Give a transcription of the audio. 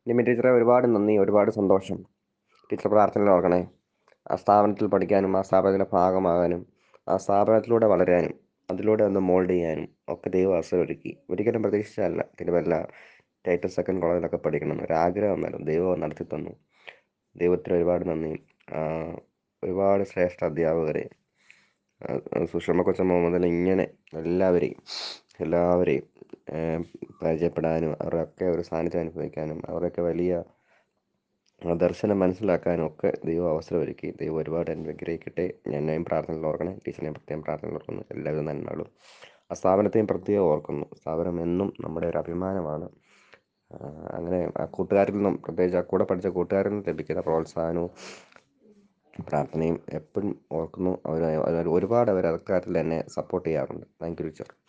നിമി ടീച്ചറെ ഒരുപാട് നന്ദി ഒരുപാട് സന്തോഷം ടീച്ചർ പ്രാർത്ഥനയിൽ ഓർക്കണേ ആ സ്ഥാപനത്തിൽ പഠിക്കാനും ആ സ്ഥാപനത്തിൻ്റെ ഭാഗമാകാനും ആ സ്ഥാപനത്തിലൂടെ വളരാനും അതിലൂടെ ഒന്ന് മോൾഡ് ചെയ്യാനും ഒക്കെ ദൈവം അവസരം ഒരുക്കി ഒരിക്കലും പ്രതീക്ഷിച്ചതല്ല തിരുവല്ല ടൈറ്റൽ സെക്കൻഡ് കോളേജിലൊക്കെ പഠിക്കണം ഒരാഗ്രഹം വരും ദൈവം നടത്തി തന്നു ദൈവത്തിന് ഒരുപാട് നന്ദി ആ, ഒരുപാട് ശ്രേഷ്ഠ അധ്യാപകരെ ആ, സുഷമ കൊച്ചമ്മ മുതൽ ഇങ്ങനെ എല്ലാവരെയും എല്ലാവരെയും ഏം, പരിചയപ്പെടാനും അവരുടെയൊക്കെ ഒരു സാന്നിധ്യം അനുഭവിക്കാനും അവരൊക്കെ വലിയ ആ ദർശനം മനസ്സിലാക്കാനും ഒക്കെ ദൈവം അവസരം ഒരുക്കി ദൈവം ഒരുപാട് അനുഗ്രഹിക്കട്ടെ എന്നെയും പ്രാർത്ഥനയിൽ ഓർക്കണേ ടീച്ചറിനെയും പ്രത്യേകം പ്രാർത്ഥനയിൽ ഓർക്കുന്നു എല്ലാവിധ നന്മകളും ആ സ്ഥാപനത്തെയും പ്രത്യേകം ഓർക്കുന്നു സ്ഥാപനം എന്നും നമ്മുടെ ഒരു അഭിമാനമാണ് ആ, അങ്ങനെ ആ കൂട്ടുകാരിൽ നിന്നും പ്രത്യേകിച്ച് ആ കൂടെ പഠിച്ച കൂട്ടുകാരിൽ നിന്നും ലഭിക്കുന്ന പ്രോത്സാഹനവും പ്രാർത്ഥനയും എപ്പോഴും ഓർക്കുന്നു അവർ ഒരുപാട് അവർ അക്കാര്യത്തിൽ എന്നെ സപ്പോർട്ട് ചെയ്യാറുണ്ട് താങ്ക് യു ടീച്ചർ